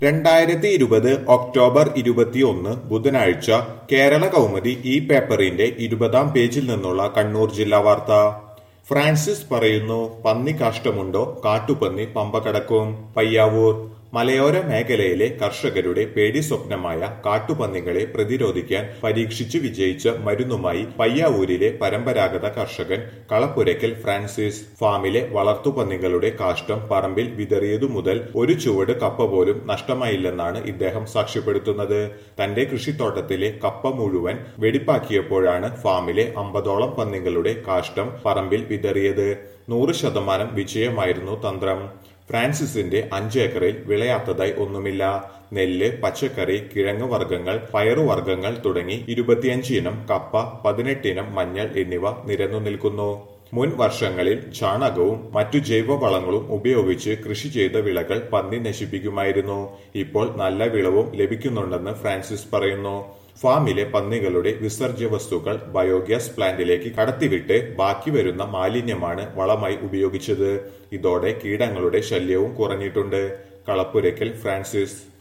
രണ്ടായിരത്തി ഇരുപത് ഒക്ടോബർ ഇരുപത്തിയൊന്ന് ബുധനാഴ്ച കേരള കൗമുദി ഈ പേപ്പറിന്റെ ഇരുപതാം പേജിൽ നിന്നുള്ള കണ്ണൂർ ജില്ലാ വാർത്ത ഫ്രാൻസിസ് പറയുന്നു പന്നി കാഷ്ടമുണ്ടോ കാട്ടുപന്നി പമ്പ കടക്കും പയ്യാവൂർ മലയോര മേഖലയിലെ കർഷകരുടെ പേടി സ്വപ്നമായ കാട്ടുപന്നികളെ പ്രതിരോധിക്കാൻ പരീക്ഷിച്ചു വിജയിച്ച മരുന്നുമായി പയ്യാവൂരിലെ പരമ്പരാഗത കർഷകൻ കളപ്പുരയ്ക്കൽ ഫ്രാൻസിസ് ഫാമിലെ വളർത്തുപന്നികളുടെ കാഷ്ടം പറമ്പിൽ വിതറിയതു മുതൽ ഒരു ചുവട് കപ്പ പോലും നഷ്ടമായില്ലെന്നാണ് ഇദ്ദേഹം സാക്ഷ്യപ്പെടുത്തുന്നത് തന്റെ കൃഷിത്തോട്ടത്തിലെ കപ്പ മുഴുവൻ വെടിപ്പാക്കിയപ്പോഴാണ് ഫാമിലെ അമ്പതോളം പന്നികളുടെ കാഷ്ടം പറമ്പിൽ വിതറിയത് നൂറ് ശതമാനം വിജയമായിരുന്നു തന്ത്രം ഫ്രാൻസിസിന്റെ അഞ്ച് ഏക്കറിൽ വിളയാത്തതായി ഒന്നുമില്ല നെല്ല് പച്ചക്കറി കിഴങ്ങ് വർഗ്ഗങ്ങൾ പയറുവർഗ്ഗങ്ങൾ തുടങ്ങി ഇരുപത്തിയഞ്ച് ഇനം കപ്പ പതിനെട്ട് ഇനം മഞ്ഞൾ എന്നിവ നിരന്നു നിൽക്കുന്നു മുൻ വർഷങ്ങളിൽ ചാണകവും മറ്റു ജൈവവളങ്ങളും ഉപയോഗിച്ച് കൃഷി ചെയ്ത വിളകൾ പന്നി നശിപ്പിക്കുമായിരുന്നു ഇപ്പോൾ നല്ല വിളവും ലഭിക്കുന്നുണ്ടെന്ന് ഫ്രാൻസിസ് പറയുന്നു ഫാമിലെ പന്നികളുടെ വിസർജ്യ വസ്തുക്കൾ ബയോഗ്യാസ് പ്ലാന്റിലേക്ക് കടത്തിവിട്ട് ബാക്കി വരുന്ന മാലിന്യമാണ് വളമായി ഉപയോഗിച്ചത് ഇതോടെ കീടങ്ങളുടെ ശല്യവും കുറഞ്ഞിട്ടുണ്ട് കളപ്പുരയ്ക്കൽ ഫ്രാൻസിസ്